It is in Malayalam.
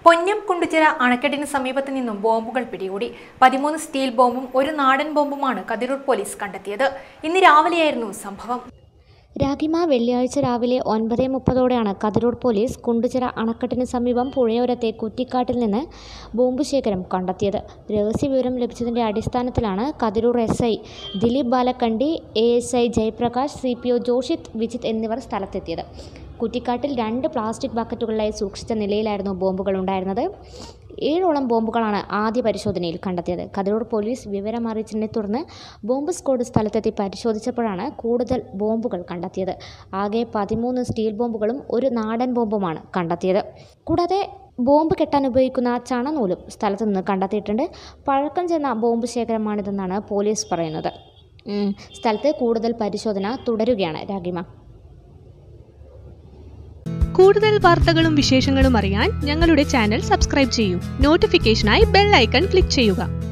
പൊന്നം കുണ്ടുചിറ അണക്കെട്ടിന് സമീപത്ത് നിന്നും ബോംബുകൾ പിടികൂടി പതിമൂന്ന് സ്റ്റീൽ ബോംബും ഒരു നാടൻ ബോംബുമാണ് കതിരൂർ പോലീസ് കണ്ടെത്തിയത് ഇന്ന് രാവിലെയായിരുന്നു സംഭവം രാഗിമ വെള്ളിയാഴ്ച രാവിലെ ഒൻപത് മുപ്പതോടെയാണ് കതിരൂർ പോലീസ് കുണ്ടുചിറ അണക്കെട്ടിന് സമീപം പുഴയോരത്തെ കുറ്റിക്കാട്ടിൽ നിന്ന് ബോംബ് ശേഖരം കണ്ടെത്തിയത് രഹസ്യവിവരം ലഭിച്ചതിൻ്റെ അടിസ്ഥാനത്തിലാണ് Kathirur S I Dileep Balakandi A S I Jayaprakash C P O Joshith Vijith എന്നിവർ സ്ഥലത്തെത്തിയത് കുറ്റിക്കാട്ടിൽ രണ്ട് പ്ലാസ്റ്റിക് ബക്കറ്റുകളിലായി സൂക്ഷിച്ച നിലയിലായിരുന്നു ബോംബുകൾ ഉണ്ടായിരുന്നത് ഏഴോളം ബോംബുകളാണ് ആദ്യ പരിശോധനയിൽ കണ്ടെത്തിയത് കതിരൂർ പോലീസ് വിവരം അറിയിച്ചതിനെ തുടർന്ന് ബോംബ് സ്ക്വാഡ് സ്ഥലത്തെത്തി പരിശോധിച്ചപ്പോഴാണ് കൂടുതൽ ബോംബുകൾ കണ്ടെത്തിയത് ആകെ പതിമൂന്ന് സ്റ്റീൽ ബോംബുകളും ഒരു നാടൻ ബോംബുമാണ് കണ്ടെത്തിയത് കൂടാതെ ബോംബ് കെട്ടാൻ ഉപയോഗിക്കുന്ന ചണനൂലും സ്ഥലത്ത് നിന്ന് കണ്ടെത്തിയിട്ടുണ്ട് പഴക്കം ചെന്ന ബോംബ് ശേഖരമാണിതെന്നാണ് പോലീസ് പറയുന്നത് ഉം, സ്ഥലത്ത് കൂടുതൽ പരിശോധന തുടരുകയാണ് രാഗിമ കൂടുതൽ വാർത്തകളും വിശേഷങ്ങളും അറിയാൻ ഞങ്ങളുടെ ചാനൽ സബ്സ്ക്രൈബ് ചെയ്യൂ നോട്ടിഫിക്കേഷനായി ബെൽ ഐക്കൺ ക്ലിക്ക് ചെയ്യുക